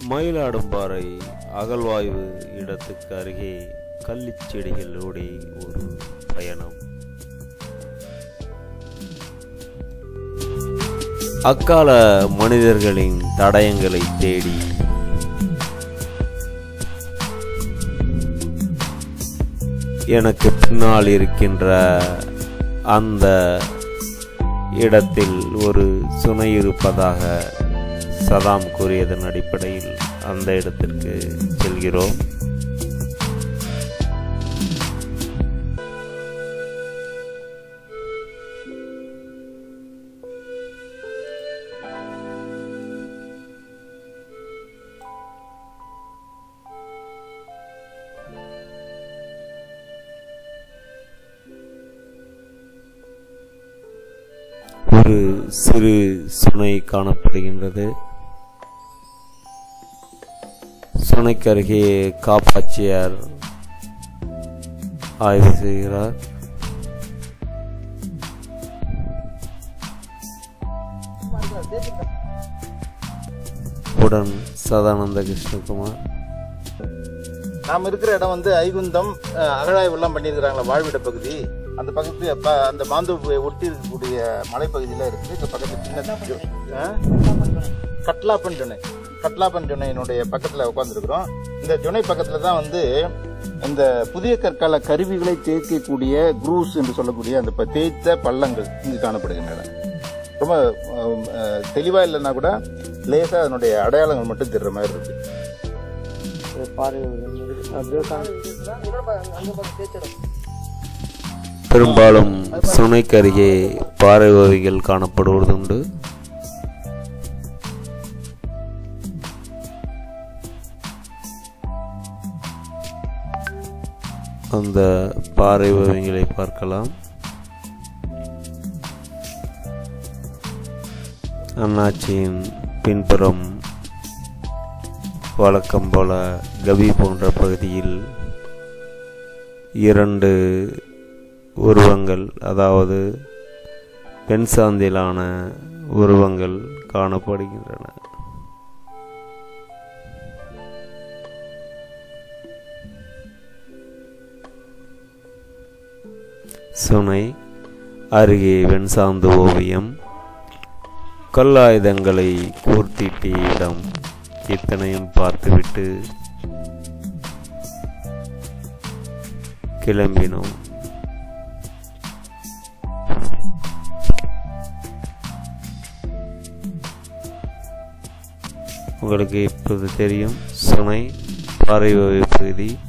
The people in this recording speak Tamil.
மயிலாடும்பாறை அகழ்வாய்வு இடத்துக்கு அருகே கள்ளிச் செடிகளோடு ஒரு பயணம் அக்கால மனிதர்களின் தடயங்களை தேடி எனக்கு பின்னால் இருக்கின்ற அந்த இடத்தில் ஒரு சுனை இருப்பதாக சதாம் கூறியதன் அடிப்படையில் அந்த இடத்திற்கு செல்கிறோம் ஒரு சிறு சுனை காணப்படுகின்றது சுனைக்கு அருகே காப்பாட்சியார் ஆய்வு செய்கிறார் உடன் சதானந்த கிருஷ்ணகுமார் நாம் இருக்கிற இடம் வந்து ஐகுந்தம் அஹ், அகழாய்வெல்லாம் பண்ணியிருக்கிறாங்களா வாழ்விட பகுதி அந்த பக்கத்து ப- அந்த மாந்தோப்பை ஒட்டி இருக்கக்கூடிய மலைப்பகுதியில் இருக்குது இந்த பக்கத்து சின்ன அஹ், கட்லாப்பன் ஜுனை கட்லாப்பன் ஜுனையினுடைய பக்கத்தில் உட்காந்துருக்குறோம் இந்த ஜுனை பக்கத்தில் தான் வந்து இந்த புதிய கற்கால கருவிகளை தேய்க்கக்கூடிய குரூஸ் என்று சொல்லக்கூடிய அந்த ப- தேய்த்த பள்ளங்கள் இங்கு காணப்படுகின்றன ரொம்ப அஹ், தெளிவா இல்லைன்னா கூட லேசாக அதனுடைய அடையாளங்கள் மட்டும் தெரிற மாதிரி இருக்கு பெரும்பாலும் சுனைக்கு அருகே பாறை ஓவிகள் காணப்படுவதுண்டு அந்த பாறை ஓவியங்களை பார்க்கலாம் அண்ணாச்சியின் பின்புறம் வழக்கம் போல கவி போன்ற பகுதியில் இரண்டு உருவங்கள் அதாவது பெண் சாந்திலான உருவங்கள் காணப்படுகின்றன சுனை அருகே வெண்சாந்து ஓவியம் கல்லாயுதங்களை கூர்த்திட்டிய இடம் இத்தனையும் பார்த்துவிட்டு கிளம்பினோம் உங்களுக்கு இப்போது தெரியும் சுனை பாறை ஓவிய பகுதி